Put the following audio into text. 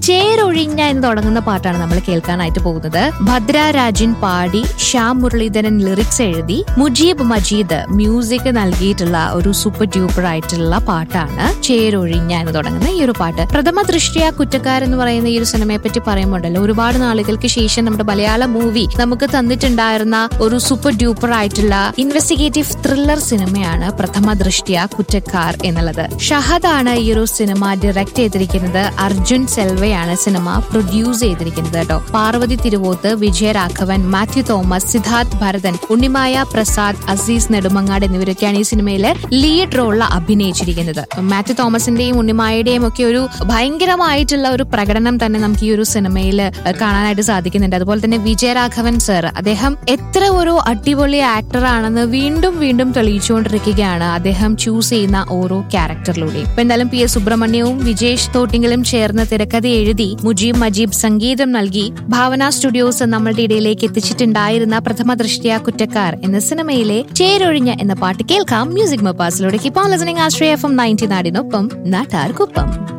ചേരൊഴിഞ്ഞ എന്ന് തുടങ്ങുന്ന പാട്ടാണ് നമ്മൾ കേൾക്കാനായിട്ട് പോകുന്നത് ഭദ്ര രാജൻ പാടി ശ്യാം മുരളീധരൻ ലിറിക്സ് എഴുതി മുജീബ് മജീദ് മ്യൂസിക് നൽകിയിട്ടുള്ള ഒരു സൂപ്പർ ഡ്യൂപ്പർ ആയിട്ടുള്ള പാട്ടാണ് ചേരൊഴിഞ്ഞ എന്ന് തുടങ്ങുന്ന ഈ ഒരു പാട്ട് പ്രഥമ ദൃഷ്ടിയ കുറ്റക്കാർ എന്ന് പറയുന്ന ഈ ഒരു സിനിമയെ പറ്റി പറയുമ്പോണ്ടല്ലോ ഒരുപാട് നാളുകൾക്ക് ശേഷം നമ്മുടെ മലയാള മൂവി നമുക്ക് തന്നിട്ടുണ്ടായിരുന്ന ഒരു സൂപ്പർ ഡ്യൂപ്പർ ആയിട്ടുള്ള ഇൻവെസ്റ്റിഗേറ്റീവ് ത്രില്ലർ സിനിമയാണ് പ്രഥമ ദൃഷ്ടിയ കുറ്റക്കാർ എന്നുള്ളത് ഷഹദാണ് ഈ ഒരു സിനിമ ഡയറക്ട് ചെയ്തിരിക്കുന്നത് അർജുൻ സെൽവയാണ് സിനിമ പ്രൊഡ്യൂസ് ചെയ്തിരിക്കുന്നത് കേട്ടോ പാർവതി തിരുവോത്ത് വിജയരാഘവൻ മാത്യു തോമസ് സിദ്ധാർത്ഥ് ഭരതൻ ഉണ്ണിമായ പ്രസാദ് അസീസ് നെടുമങ്ങാട് എന്നിവരൊക്കെയാണ് ഈ സിനിമയിലെ ലീഡ് റോളിൽ അഭിനയിച്ചിരിക്കുന്നത് മാത്യു തോമസിന്റെയും ഉണ്ണിമായുടെയും ഒക്കെ ഒരു ഭയങ്കരമായിട്ടുള്ള ഒരു പ്രകടനം തന്നെ നമുക്ക് ഈ ഒരു സിനിമയിൽ കാണാനായിട്ട് സാധിക്കുന്നുണ്ട് അതുപോലെ തന്നെ വിജയരാഘവൻ സർ അദ്ദേഹം എത്ര ഒരു അടിപൊളി ആക്ടർ ആണെന്ന് വീണ്ടും വീണ്ടും തെളിയിച്ചുകൊണ്ടിരിക്കുകയാണ് അദ്ദേഹം ചൂസ് ചെയ്യുന്ന ഓരോ ക്യാരക്ടറിലൂടെയും ഇപ്പൊ എന്തായാലും പി എസ് സുബ്രഹ്മണ്യവും വിജേഷ് തോട്ടിങ്കിലും ചേർന്ന് തിരക്കഥ എഴുതി മുജീബ് മജീബ് സംഗീതം നൽകി ഭാവന സ്റ്റുഡിയോസ് നമ്മളുടെ ഇടയിലേക്ക് എത്തിച്ചിട്ടുണ്ടായിരുന്ന പ്രഥമ ദൃഷ്ടിയ കുറ്റക്കാർ എന്ന സിനിമയിലെ ചേരൊഴിഞ്ഞ എന്ന പാട്ട് കേൾക്കാം മ്യൂസിക് മപ്പാസിലൂടെ കിപ്പോൾ listening Ashraya F M ninety നാടിനൊപ്പം നാട്ടാർക്കൊപ്പം